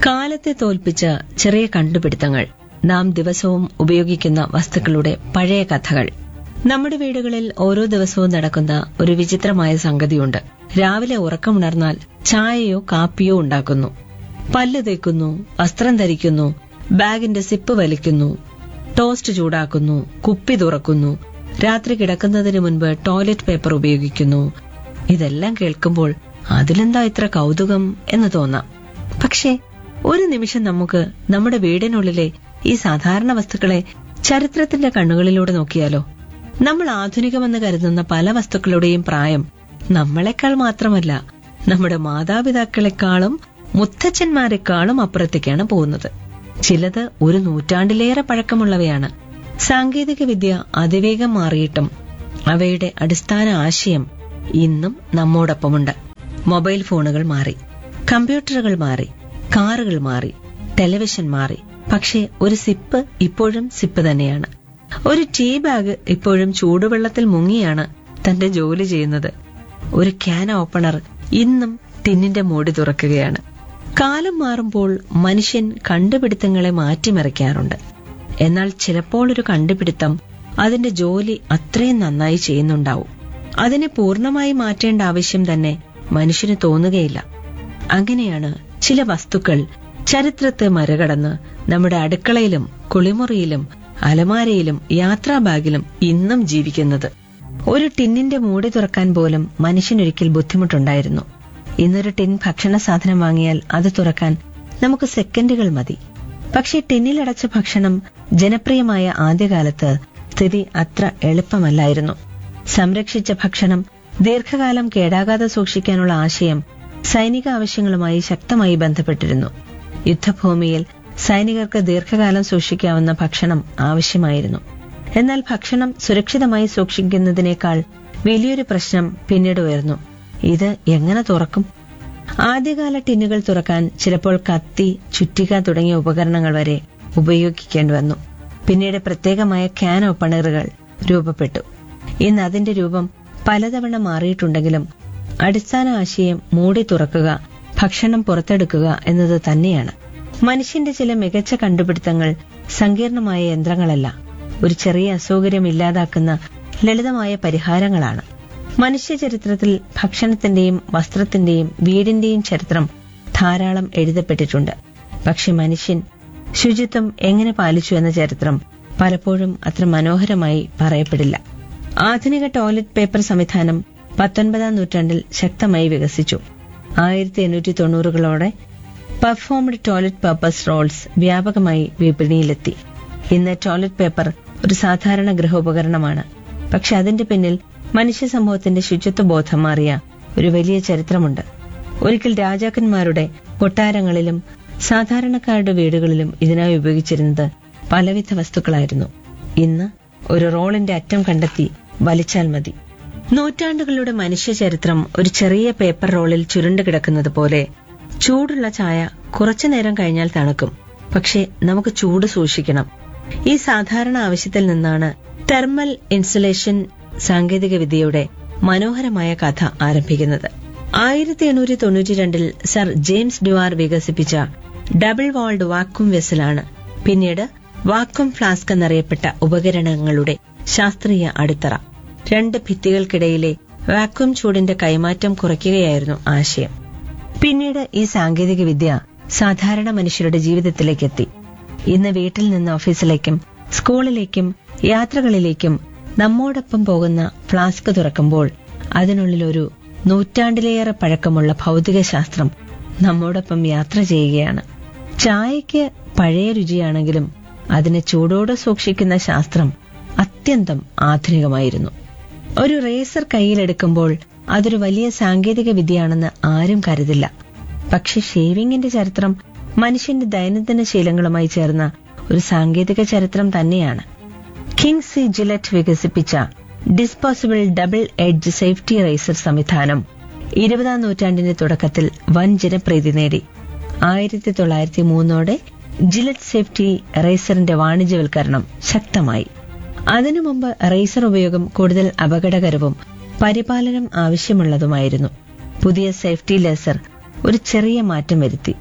കാലത്തെ തോൽപ്പിച്ച ചെറിയ കണ്ടുപിടുത്തങ്ങൾ നാം ദിവസവും ഉപയോഗിക്കുന്ന വസ്തുക്കളുടെ പഴയ കഥകൾ നമ്മുടെ വീടുകളിൽ ഓരോ ദിവസവും നടക്കുന്ന ഒരു വിചിത്രമായ സംഗതിയുണ്ട് രാവിലെ ഉറക്കമുണർന്നാൽ ചായയോ കാപ്പിയോ ഉണ്ടാക്കുന്നു പല്ല് തേക്കുന്നു വസ്ത്രം ധരിക്കുന്നു ബാഗിന്റെ സിപ്പ് വലിക്കുന്നു ടോസ്റ്റ് ചൂടാക്കുന്നു കുപ്പി തുറക്കുന്നു രാത്രി കിടക്കുന്നതിന് മുൻപ് ടോയ്ലറ്റ് പേപ്പർ ഉപയോഗിക്കുന്നു ഇതെല്ലാം കേൾക്കുമ്പോൾ അതിലെന്താ ഇത്ര കൗതുകം എന്ന് തോന്നാം പക്ഷേ ഒരു നിമിഷം നമുക്ക് നമ്മുടെ വീടിനുള്ളിലെ ഈ സാധാരണ വസ്തുക്കളെ ചരിത്രത്തിന്റെ കണ്ണുകളിലൂടെ നോക്കിയാലോ നമ്മൾ ആധുനികമെന്ന് കരുതുന്ന പല വസ്തുക്കളുടെയും പ്രായം നമ്മളെക്കാൾ മാത്രമല്ല നമ്മുടെ മാതാപിതാക്കളെക്കാളും മുത്തച്ഛന്മാരെക്കാളും അപ്പുറത്തേക്കാണ് പോകുന്നത് ചിലത് ഒരു നൂറ്റാണ്ടിലേറെ പഴക്കമുള്ളവയാണ് സാങ്കേതിക വിദ്യ അതിവേഗം മാറിയിട്ടും അവയുടെ അടിസ്ഥാന ആശയം ഇന്നും നമ്മോടൊപ്പമുണ്ട് മൊബൈൽ ഫോണുകൾ മാറി കമ്പ്യൂട്ടറുകൾ മാറി കാറുകൾ മാറി ടെലിവിഷൻ മാറി പക്ഷേ ഒരു സിപ്പ് ഇപ്പോഴും സിപ്പ് തന്നെയാണ് ഒരു ടീ ബാഗ് ഇപ്പോഴും ചൂടുവെള്ളത്തിൽ മുങ്ങിയാണ് തന്റെ ജോലി ചെയ്യുന്നത് ഒരു ക്യാൻ ഓപ്പണർ ഇന്നും ടിന്നിന്റെ മൂടി തുറക്കുകയാണ് കാലം മാറുമ്പോൾ മനുഷ്യൻ കണ്ടുപിടുത്തങ്ങളെ മാറ്റിമറിക്കാറുണ്ട് എന്നാൽ ചിലപ്പോൾ ഒരു കണ്ടുപിടുത്തം അതിന്റെ ജോലി അത്രയും നന്നായി ചെയ്യുന്നുണ്ടാവും അതിനെ പൂർണ്ണമായി മാറ്റേണ്ട ആവശ്യം തന്നെ മനുഷ്യന് തോന്നുകയില്ല അങ്ങനെയാണ് ചില വസ്തുക്കൾ ചരിത്രത്തെ മറികടന്ന് നമ്മുടെ അടുക്കളയിലും കുളിമുറിയിലും അലമാരയിലും യാത്രാ ബാഗിലും ഇന്നും ജീവിക്കുന്നത് ഒരു ടിന്നിന്റെ മൂടി തുറക്കാൻ പോലും മനുഷ്യനൊരിക്കൽ ബുദ്ധിമുട്ടുണ്ടായിരുന്നു ഇന്നൊരു ടിൻ ഭക്ഷണ സാധനം വാങ്ങിയാൽ അത് തുറക്കാൻ നമുക്ക് സെക്കൻഡുകൾ മതി പക്ഷേ ടിന്നിലടച്ച ഭക്ഷണം ജനപ്രിയമായ ആദ്യകാലത്ത് സ്ഥിതി അത്ര എളുപ്പമല്ലായിരുന്നു സംരക്ഷിച്ച ഭക്ഷണം ദീർഘകാലം കേടാകാതെ സൂക്ഷിക്കാനുള്ള ആശയം സൈനിക ആവശ്യങ്ങളുമായി ശക്തമായി ബന്ധപ്പെട്ടിരുന്നു യുദ്ധഭൂമിയിൽ സൈനികർക്ക് ദീർഘകാലം സൂക്ഷിക്കാവുന്ന ഭക്ഷണം ആവശ്യമായിരുന്നു എന്നാൽ ഭക്ഷണം സുരക്ഷിതമായി സൂക്ഷിക്കുന്നതിനേക്കാൾ വലിയൊരു പ്രശ്നം പിന്നീട് ഉയർന്നു ഇത് എങ്ങനെ തുറക്കും ആദ്യകാല ടിന്നുകൾ തുറക്കാൻ ചിലപ്പോൾ കത്തി ചുറ്റിക തുടങ്ങിയ ഉപകരണങ്ങൾ വരെ ഉപയോഗിക്കേണ്ടി വന്നു പിന്നീട് പ്രത്യേകമായ ക്യാൻ ഓപ്പണറുകൾ രൂപപ്പെട്ടു ഇന്ന് അതിന്റെ രൂപം പലതവണ മാറിയിട്ടുണ്ടെങ്കിലും അടിസ്ഥാന ആശയം മൂടി തുറക്കുക ഭക്ഷണം പുറത്തെടുക്കുക എന്നത് തന്നെയാണ് മനുഷ്യന്റെ ചില മികച്ച കണ്ടുപിടുത്തങ്ങൾ സങ്കീർണമായ യന്ത്രങ്ങളല്ല ഒരു ചെറിയ അസൗകര്യം ഇല്ലാതാക്കുന്ന ലളിതമായ പരിഹാരങ്ങളാണ് മനുഷ്യ ചരിത്രത്തിൽ ഭക്ഷണത്തിന്റെയും വസ്ത്രത്തിന്റെയും വീടിന്റെയും ചരിത്രം ധാരാളം എഴുതപ്പെട്ടിട്ടുണ്ട് പക്ഷെ മനുഷ്യൻ ശുചിത്വം എങ്ങനെ പാലിച്ചു എന്ന ചരിത്രം പലപ്പോഴും അത്ര മനോഹരമായി പറയപ്പെടില്ല ആധുനിക ടോയ്ലറ്റ് പേപ്പർ സംവിധാനം പത്തൊൻപതാം നൂറ്റാണ്ടിൽ ശക്തമായി വികസിച്ചു ആയിരത്തി എണ്ണൂറ്റി തൊണ്ണൂറുകളോടെ പെർഫോംഡ് ടോയ്ലറ്റ് പേപ്പേഴ്സ് റോൾസ് വ്യാപകമായി വിപണിയിലെത്തി ഇന്ന് ടോയ്ലറ്റ് പേപ്പർ ഒരു സാധാരണ ഗൃഹോപകരണമാണ് പക്ഷെ അതിന്റെ പിന്നിൽ മനുഷ്യ സമൂഹത്തിന്റെ ശുചിത്വ ബോധം മാറിയ ഒരു വലിയ ചരിത്രമുണ്ട് ഒരിക്കൽ രാജാക്കന്മാരുടെ കൊട്ടാരങ്ങളിലും സാധാരണക്കാരുടെ വീടുകളിലും ഇതിനായി ഉപയോഗിച്ചിരുന്നത് പലവിധ വസ്തുക്കളായിരുന്നു ഇന്ന് ഒരു റോളിന്റെ അറ്റം കണ്ടെത്തി വലിച്ചാൽ മതി നൂറ്റാണ്ടുകളുടെ മനുഷ്യ ചരിത്രം ഒരു ചെറിയ പേപ്പർ റോളിൽ ചുരുണ്ടു കിടക്കുന്നത് പോലെ ചൂടുള്ള ചായ കുറച്ചു നേരം കഴിഞ്ഞാൽ തണുക്കും പക്ഷെ നമുക്ക് ചൂട് സൂക്ഷിക്കണം ഈ സാധാരണ ആവശ്യത്തിൽ നിന്നാണ് തെർമൽ ഇൻസുലേഷൻ സാങ്കേതിക വിദ്യയുടെ മനോഹരമായ കഥ ആരംഭിക്കുന്നത് ആയിരത്തി എണ്ണൂറ്റി തൊണ്ണൂറ്റി രണ്ടിൽ സർ ജെയിംസ് ഡുവാർ വികസിപ്പിച്ച ഡബിൾ വാൾഡ് വാക്വം വെസലാണ് പിന്നീട് വാക്വം ഫ്ലാസ്ക് എന്നറിയപ്പെട്ട ഉപകരണങ്ങളുടെ ശാസ്ത്രീയ അടിത്തറ രണ്ട് ഭിത്തികൾക്കിടയിലെ വാക്വം ചൂടിന്റെ കൈമാറ്റം കുറയ്ക്കുകയായിരുന്നു ആശയം പിന്നീട് ഈ സാങ്കേതിക വിദ്യ സാധാരണ മനുഷ്യരുടെ ജീവിതത്തിലേക്ക് എത്തി ഇന്ന് വീട്ടിൽ നിന്ന് ഓഫീസിലേക്കും സ്കൂളിലേക്കും യാത്രകളിലേക്കും നമ്മോടൊപ്പം പോകുന്ന ഫ്ലാസ്ക് തുറക്കുമ്പോൾ അതിനുള്ളിൽ ഒരു നൂറ്റാണ്ടിലേറെ പഴക്കമുള്ള ഭൗതിക ശാസ്ത്രം നമ്മോടൊപ്പം യാത്ര ചെയ്യുകയാണ് ചായയ്ക്ക് പഴയ രുചിയാണെങ്കിലും അതിനെ ചൂടോടെ സൂക്ഷിക്കുന്ന ശാസ്ത്രം അത്യന്തം ആധുനികമായിരുന്നു ഒരു റേസർ കയ്യിലെടുക്കുമ്പോൾ അതൊരു വലിയ സാങ്കേതിക വിദ്യയാണെന്ന് ആരും കരുതില്ല പക്ഷെ ഷേവിങ്ങിന്റെ ചരിത്രം മനുഷ്യന്റെ ദൈനംദിന ശീലങ്ങളുമായി ചേർന്ന ഒരു സാങ്കേതിക ചരിത്രം തന്നെയാണ് കിങ് സി ജിലറ്റ് വികസിപ്പിച്ച disposable double edge safety razor സംവിധാനം ഇരുപതാം നൂറ്റാണ്ടിന്റെ തുടക്കത്തിൽ വൻ ജനപ്രീതി നേടി ആയിരത്തി തൊള്ളായിരത്തി മൂന്നോടെ ജിലറ്റ് സേഫ്റ്റി റേസറിന്റെ വാണിജ്യവൽക്കരണം ശക്തമായി അതിനു മുമ്പ് റേസർ ഉപയോഗം കൂടുതൽ അപകടകരവും പരിപാലനം ആവശ്യമുള്ളതുമായിരുന്നു പുതിയ സേഫ്റ്റി ലേസർ ഒരു ചെറിയ മാറ്റം വരുത്തി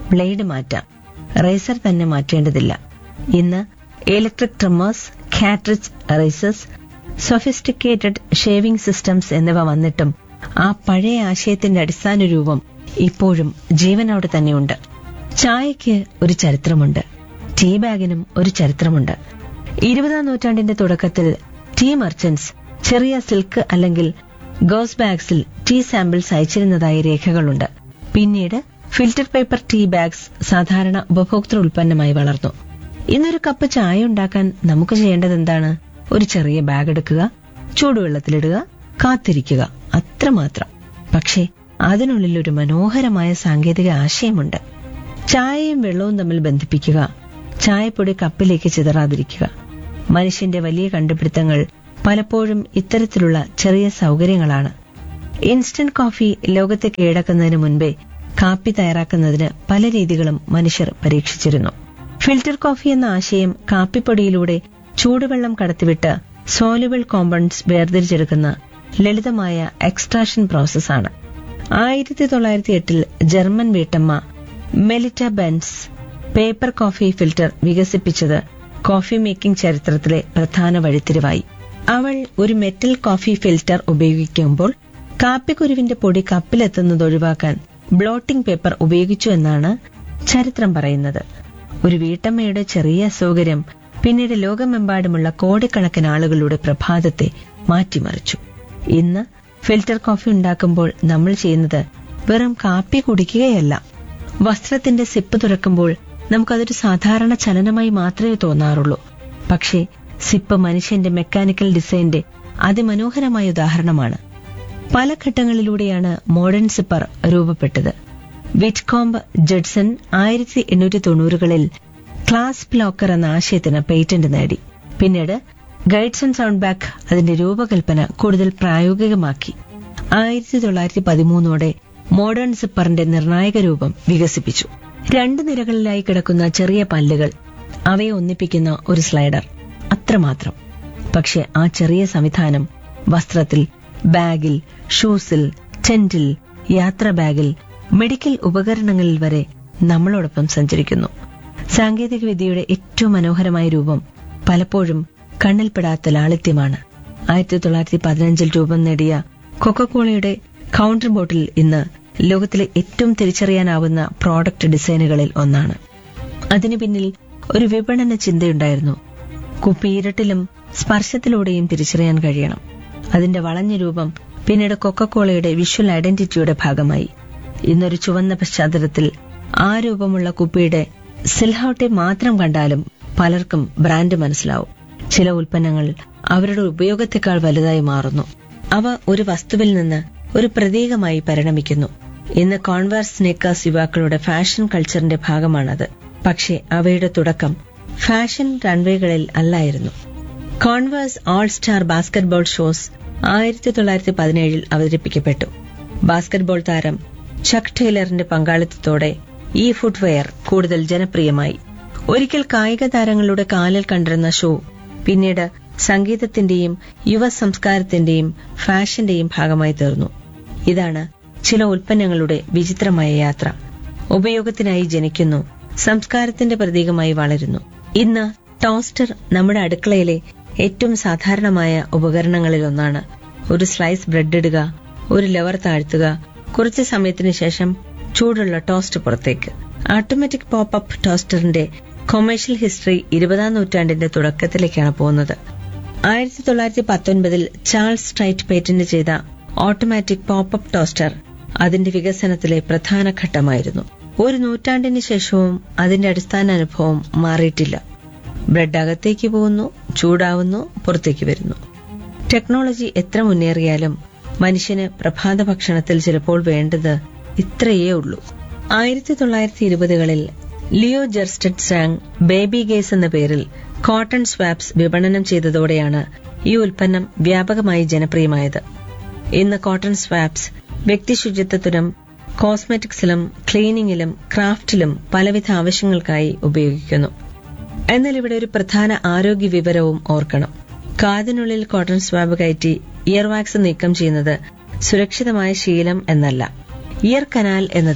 ബ്ലേഡ് മാറ്റാം റേസർ തന്നെ മാറ്റേണ്ടതില്ല ഇന്ന് electric trimmers cartridge razors sophisticated shaving systems എന്നിവ വന്നിട്ടും ആ പഴയ ആശയത്തിന്റെ അടിസ്ഥാന രൂപം ഇപ്പോഴും ജീവനോടെ തന്നെയുണ്ട് ചായയ്ക്ക് ഒരു ചരിത്രമുണ്ട് ടീ ബാഗിനും ഒരു ചരിത്രമുണ്ട് ഇരുപതാം നൂറ്റാണ്ടിന്റെ തുടക്കത്തിൽ ടീ മർച്ചന്റ്സ് ചെറിയ സിൽക്ക് അല്ലെങ്കിൽ ഗോസ് ബാഗ്സിൽ ടീ സാമ്പിൾസ് അയച്ചിരുന്നതായി രേഖകളുണ്ട് പിന്നീട് ഫിൽറ്റർ പേപ്പർ ടീ ബാഗ്സ് സാധാരണ ഉപഭോക്തൃ ഉൽപ്പന്നമായി വളർന്നു ഇന്നൊരു കപ്പ് ചായ ഉണ്ടാക്കാൻ നമുക്ക് ചെയ്യേണ്ടത് എന്താണ് ഒരു ചെറിയ ബാഗ് എടുക്കുക ചൂടുവെള്ളത്തിലിടുക കാത്തിരിക്കുക അത്രമാത്രം പക്ഷേ അതിനുള്ളിൽ ഒരു മനോഹരമായ സാങ്കേതിക ആശയമുണ്ട് ചായയും വെള്ളവും തമ്മിൽ ബന്ധിപ്പിക്കുക ചായപ്പൊടി കപ്പിലേക്ക് ചിതറാതിരിക്കുക മനുഷ്യന്റെ വലിയ കണ്ടുപിടുത്തങ്ങൾ പലപ്പോഴും ഇത്തരത്തിലുള്ള ചെറിയ സൗകര്യങ്ങളാണ് ഇൻസ്റ്റന്റ് കോഫി ലോകത്തെ കീഴടക്കുന്നതിന് മുൻപേ കാപ്പി തയ്യാറാക്കുന്നതിന് പല രീതികളും മനുഷ്യർ പരീക്ഷിച്ചിരുന്നു ഫിൽറ്റർ കോഫി എന്ന ആശയം കാപ്പിപ്പൊടിയിലൂടെ ചൂടുവെള്ളം കടത്തിവിട്ട് സോലുബിൾ കോമ്പൗണ്ട്സ് വേർതിരിച്ചെടുക്കുന്ന ലളിതമായ എക്സ്ട്രാക്ഷൻ പ്രോസസ്സാണ് ആയിരത്തി തൊള്ളായിരത്തി എട്ടിൽ ജർമ്മൻ വീട്ടമ്മ Melitta Bentz paper coffee filter വികസിപ്പിച്ചത് കോഫി മേക്കിംഗ് ചരിത്രത്തിലെ പ്രധാന വഴിത്തിരിവായി അവൾ ഒരു മെറ്റൽ കോഫി ഫിൽറ്റർ ഉപയോഗിക്കുമ്പോൾ കാപ്പിക്കുരുവിന്റെ പൊടി കപ്പിലെത്തുന്നത് ഒഴിവാക്കാൻ ബ്ലോട്ടിംഗ് പേപ്പർ ഉപയോഗിച്ചു എന്നാണ് ചരിത്രം പറയുന്നത് ഒരു വീട്ടമ്മയുടെ ചെറിയ അസൗകര്യം പിന്നീട് ലോകമെമ്പാടുമുള്ള കോടിക്കണക്കിന് ആളുകളുടെ പ്രഭാതത്തെ മാറ്റിമറിച്ചു ഇന്ന് ഫിൽറ്റർ കോഫി ഉണ്ടാക്കുമ്പോൾ നമ്മൾ ചെയ്യുന്നത് വെറും കാപ്പി കുടിക്കുകയല്ല വസ്ത്രത്തിന്റെ സിപ്പ് തുറക്കുമ്പോൾ നമുക്കതൊരു സാധാരണ ചലനമായി മാത്രമേ തോന്നാറുള്ളൂ പക്ഷേ സിപ്പ് മനുഷ്യന്റെ മെക്കാനിക്കൽ ഡിസൈന്റെ അതിമനോഹരമായ ഉദാഹരണമാണ് പല ഘട്ടങ്ങളിലൂടെയാണ് മോഡേൺ സിപ്പർ രൂപപ്പെട്ടത് വിറ്റ്കോംബ് ജഡ്സൺ ആയിരത്തി എണ്ണൂറ്റി തൊണ്ണൂറുകളിൽ ക്ലാസ് ലോക്കർ എന്ന ആശയത്തിന് പേറ്റന്റ് നേടി പിന്നീട് ഗൈഡ്സ് ആൻഡ് സൗണ്ട് ബാക്ക് അതിന്റെ രൂപകൽപ്പന കൂടുതൽ പ്രായോഗികമാക്കി ആയിരത്തി തൊള്ളായിരത്തി പതിമൂന്നോടെ മോഡേൺ സിപ്പറിന്റെ നിർണായക രൂപം വികസിപ്പിച്ചു രണ്ട് നിരകളിലായി കിടക്കുന്ന ചെറിയ പല്ലുകൾ അവയെ ഒന്നിപ്പിക്കുന്ന ഒരു സ്ലൈഡർ അത്രമാത്രം പക്ഷെ ആ ചെറിയ സംവിധാനം വസ്ത്രത്തിൽ ബാഗിൽ ഷൂസിൽ ടെന്റിൽ യാത്രാ ബാഗിൽ മെഡിക്കൽ ഉപകരണങ്ങളിൽ വരെ നമ്മളോടൊപ്പം സഞ്ചരിക്കുന്നു സാങ്കേതിക വിദ്യയുടെ ഏറ്റവും മനോഹരമായ രൂപം പലപ്പോഴും കണ്ണിൽപ്പെടാത്ത ലാളിത്യമാണ് ആയിരത്തി തൊള്ളായിരത്തി പതിനഞ്ചിൽ രൂപം നേടിയ കൊക്കക്കോളയുടെ കൗണ്ടർ ബോട്ടിൽ ഇന്ന് ലോകത്തിലെ ഏറ്റവും തിരിച്ചറിയാനാവുന്ന പ്രോഡക്റ്റ് ഡിസൈനുകളിൽ ഒന്നാണ് അതിനു പിന്നിൽ ഒരു വിപണന ചിന്തയുണ്ടായിരുന്നു കുപ്പി ഇരുട്ടിലും സ്പർശത്തിലൂടെയും തിരിച്ചറിയാൻ കഴിയണം അതിന്റെ വളഞ്ഞ രൂപം പിന്നീട് കൊക്കക്കോളയുടെ വിഷ്വൽ ഐഡന്റിറ്റിയുടെ ഭാഗമായി ഇന്നൊരു ചുവന്ന പശ്ചാത്തലത്തിൽ ആ രൂപമുള്ള കുപ്പിയുടെ സിൽഹൌട്ടെ മാത്രം കണ്ടാലും പലർക്കും ബ്രാൻഡ് മനസ്സിലാവും ചില ഉൽപ്പന്നങ്ങൾ അവരുടെ ഉപയോഗത്തെക്കാൾ വലുതായി മാറുന്നു അവ ഒരു വസ്തുവിൽ നിന്ന് ഒരു പ്രതീകമായി പരിണമിക്കുന്നു ഇന്ന് കോൺവേഴ്സ് സ്നേക്കേഴ്സ് യുവാക്കളുടെ ഫാഷൻ കൾച്ചറിന്റെ ഭാഗമാണത് പക്ഷേ അവയുടെ തുടക്കം ഫാഷൻ റൺവേകളിൽ അല്ലായിരുന്നു Converse All Star basketball shoes ആയിരത്തി തൊള്ളായിരത്തി പതിനേഴിൽ അവതരിപ്പിക്കപ്പെട്ടു ബാസ്കറ്റ്ബോൾ താരം ചക്ക് ടൈലറിന്റെ പങ്കാളിത്തത്തോടെ ഈ ഫുട്വെയർ കൂടുതൽ ജനപ്രിയമായി ഒരിക്കൽ കായിക താരങ്ങളുടെ കാലിൽ കണ്ടിരുന്ന ഷൂ പിന്നീട് സംഗീതത്തിന്റെയും യുവ സംസ്കാരത്തിന്റെയും ഫാഷന്റെയും ഭാഗമായി തീർന്നു ഇതാണ് ചില ഉൽപ്പന്നങ്ങളുടെ വിചിത്രമായ യാത്ര ഉപയോഗത്തിനായി ജനിക്കുന്നു സംസ്കാരത്തിന്റെ പ്രതീകമായി വളരുന്നു ഇന്ന് ടോസ്റ്റർ നമ്മുടെ അടുക്കളയിലെ ഏറ്റവും സാധാരണമായ ഉപകരണങ്ങളിൽ ഒന്നാണ് ഒരു സ്ലൈസ് ബ്രെഡ് ഇടുക ഒരു ലവർ താഴ്ത്തുക കുറച്ച് സമയത്തിന് ശേഷം ചൂടുള്ള ടോസ്റ്റ് പുറത്തേക്ക് ഓട്ടോമാറ്റിക് പോപ്പ് അപ്പ് ടോസ്റ്ററിന്റെ കൊമേഴ്ഷ്യൽ ഹിസ്റ്ററി ഇരുപതാം നൂറ്റാണ്ടിന്റെ തുടക്കത്തിലേക്കാണ് പോകുന്നത് ആയിരത്തി തൊള്ളായിരത്തി പത്തൊൻപതിൽ ചാൾസ് സ്ട്രൈറ്റ് പേറ്റന്റ് ചെയ്ത ഓട്ടോമാറ്റിക് പോപ്പ് അപ്പ് ടോസ്റ്റർ അതിന്റെ വികസനത്തിലെ പ്രധാന ഘട്ടമായിരുന്നു ഒരു നൂറ്റാണ്ടിന് ശേഷവും അതിന്റെ അടിസ്ഥാന അനുഭവം മാറിയിട്ടില്ല ബ്രെഡ് അകത്തേക്ക് പോകുന്നു ചൂടാവുന്നു പുറത്തേക്ക് വരുന്നു ടെക്നോളജി എത്ര മുന്നേറിയാലും മനുഷ്യന് പ്രഭാത ഭക്ഷണത്തിൽ ചിലപ്പോൾ വേണ്ടത് ഇത്രയേ ഉള്ളൂ ആയിരത്തി തൊള്ളായിരത്തി ഇരുപതുകളിൽ Leo Gerstenzang baby gays എന്ന പേരിൽ കോട്ടൺ സ്വാപ്സ് വിപണനം ചെയ്തതോടെയാണ് ഈ ഉൽപ്പന്നം വ്യാപകമായി ജനപ്രിയമായത് ഇന്ന് കോട്ടൺ സ്വാപ്സ് വ്യക്തിശുചിത്വത്തിനും കോസ്മെറ്റിക്സിലും ക്ലീനിങ്ങിലും ക്രാഫ്റ്റിലും പലവിധ ആവശ്യങ്ങൾക്കായി ഉപയോഗിക്കുന്നു എന്നാൽ ഇവിടെ ഒരു പ്രധാന ആരോഗ്യ വിവരവും ഓർക്കണം കാതിനുള്ളിൽ കോട്ടൺ സ്വാബ് കയറ്റി ഇയർ വാക്സ് നീക്കം ചെയ്യുന്നത് സുരക്ഷിതമായ ശീലം എന്നല്ല ഇയർ കനാൽ എന്നത്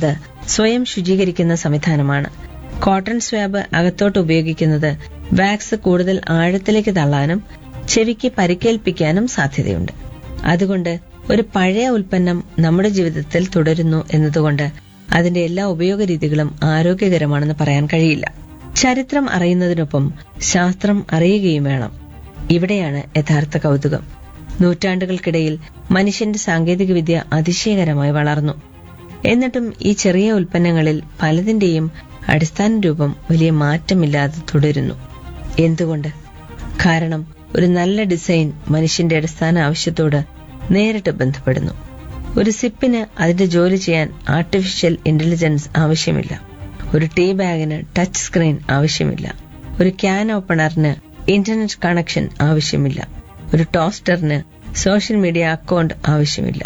സ്വയം ശുചീകരിക്കുന്ന സംവിധാനമാണ് കോട്ടൺ സ്വാബ് അകത്തോട്ട് ഉപയോഗിക്കുന്നത് വാക്സ് കൂടുതൽ ആഴത്തിലേക്ക് തള്ളാനും ചെവിക്ക് പരിക്കേൽപ്പിക്കാനും സാധ്യതയുണ്ട് അതുകൊണ്ട് ഒരു പഴയ ഉൽപ്പന്നം നമ്മുടെ ജീവിതത്തിൽ തുടരുന്നു എന്നതുകൊണ്ട് അതിന്റെ എല്ലാ ഉപയോഗ രീതികളും ആരോഗ്യകരമാണെന്ന് പറയാൻ കഴിയില്ല ചരിത്രം അറിയുന്നതിനൊപ്പം ശാസ്ത്രം അറിയുകയും വേണം ഇവിടെയാണ് യഥാർത്ഥ കൗതുകം നൂറ്റാണ്ടുകൾക്കിടയിൽ മനുഷ്യന്റെ സാങ്കേതികവിദ്യ അതിശയകരമായി വളർന്നു എന്നിട്ടും ഈ ചെറിയ ഉൽപ്പന്നങ്ങളിൽ പലതിന്റെയും അടിസ്ഥാന രൂപം വലിയ മാറ്റമില്ലാതെ തുടരുന്നു എന്തുകൊണ്ട് കാരണം ഒരു നല്ല ഡിസൈൻ മനുഷ്യന്റെ അടിസ്ഥാന ആവശ്യത്തോട് നേരിട്ട് ബന്ധപ്പെടുന്നു ഒരു സിപ്പിന് അതിന്റെ ജോലി ചെയ്യാൻ ആർട്ടിഫിഷ്യൽ ഇന്റലിജൻസ് ആവശ്യമില്ല ഒരു ടീ ബാഗിന് ടച്ച് സ്ക്രീൻ ആവശ്യമില്ല ഒരു ക്യാൻ ഓപ്പണറിന് ഇന്റർനെറ്റ് കണക്ഷൻ ആവശ്യമില്ല ഒരു ടോസ്റ്ററിന് സോഷ്യൽ മീഡിയ അക്കൗണ്ട് ആവശ്യമില്ല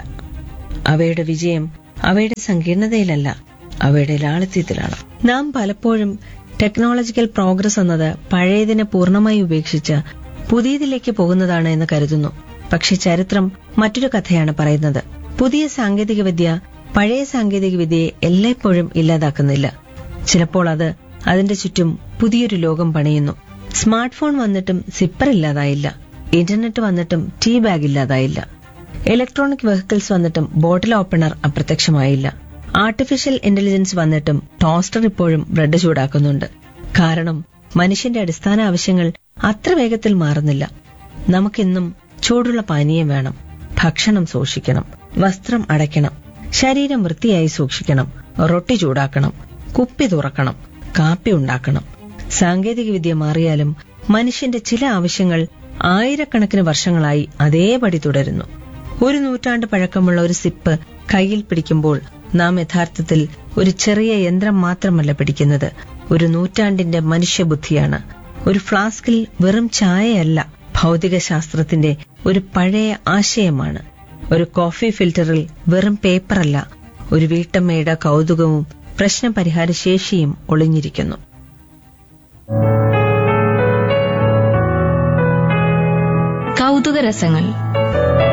അവയുടെ വിജയം അവയുടെ സങ്കീർണതയിലല്ല അവയുടെ ലാളിത്യത്തിലാണ് നാം പലപ്പോഴും ടെക്നോളജിക്കൽ പ്രോഗ്രസ് എന്നത് പഴയതിനെ പൂർണ്ണമായി ഉപേക്ഷിച്ച് പുതിയതിലേക്ക് പോകുന്നതാണ് എന്ന് കരുതുന്നു പക്ഷെ ചരിത്രം മറ്റൊരു കഥയാണ് പറയുന്നത് പുതിയ സാങ്കേതികവിദ്യ പഴയ സാങ്കേതികവിദ്യയെ എല്ലായ്പ്പോഴും ഇല്ലാതാക്കുന്നില്ല ചിലപ്പോൾ അത് അതിന്റെ ചുറ്റും പുതിയൊരു ലോകം പണിയുന്നു സ്മാർട്ട് ഫോൺ വന്നിട്ടും സിപ്പർ ഇല്ലാതായില്ല ഇന്റർനെറ്റ് വന്നിട്ടും ടീ ബാഗ് ഇല്ലാതായില്ല ഇലക്ട്രോണിക് വെഹിക്കിൾസ് വന്നിട്ടും ബോട്ടിൽ ഓപ്പണർ അപ്രത്യക്ഷമായില്ല ആർട്ടിഫിഷ്യൽ ഇന്റലിജൻസ് വന്നിട്ടും ടോസ്റ്റർ ഇപ്പോഴും ബ്രെഡ് ചൂടാക്കുന്നുണ്ട് കാരണം മനുഷ്യന്റെ അടിസ്ഥാന ആവശ്യങ്ങൾ അത്ര വേഗത്തിൽ മാറുന്നില്ല നമുക്കിന്നും ചൂടുള്ള പാനീയം വേണം ഭക്ഷണം സൂക്ഷിക്കണം വസ്ത്രം അടയ്ക്കണം ശരീരം വൃത്തിയായി സൂക്ഷിക്കണം റൊട്ടി ചൂടാക്കണം കുപ്പി തുറക്കണം കാപ്പി ഉണ്ടാക്കണം സാങ്കേതികവിദ്യ മാറിയാലും മനുഷ്യന്റെ ചില ആവശ്യങ്ങൾ ആയിരക്കണക്കിന് വർഷങ്ങളായി അതേപടി തുടരുന്നു ഒരു നൂറ്റാണ്ട് പഴക്കമുള്ള ഒരു സിപ്പ് കയ്യിൽ പിടിക്കുമ്പോൾ നാം യഥാർത്ഥത്തിൽ ഒരു ചെറിയ യന്ത്രം മാത്രമല്ല പിടിക്കുന്നത് ഒരു നൂറ്റാണ്ടിന്റെ മനുഷ്യബുദ്ധിയാണ് ഒരു ഫ്ലാസ്കിൽ വെറും ചായയല്ല ഭൗതിക ശാസ്ത്രത്തിന്റെ ഒരു പഴയ ആശയമാണ് ഒരു കോഫി ഫിൽറ്ററിൽ വെറും പേപ്പറല്ല ഒരു വീട്ടമ്മയുടെ കൗതുകവും പ്രശ്നപരിഹാര ശേഷിയും ഒളിഞ്ഞിരിക്കുന്നു കൗതുക രസങ്ങൾ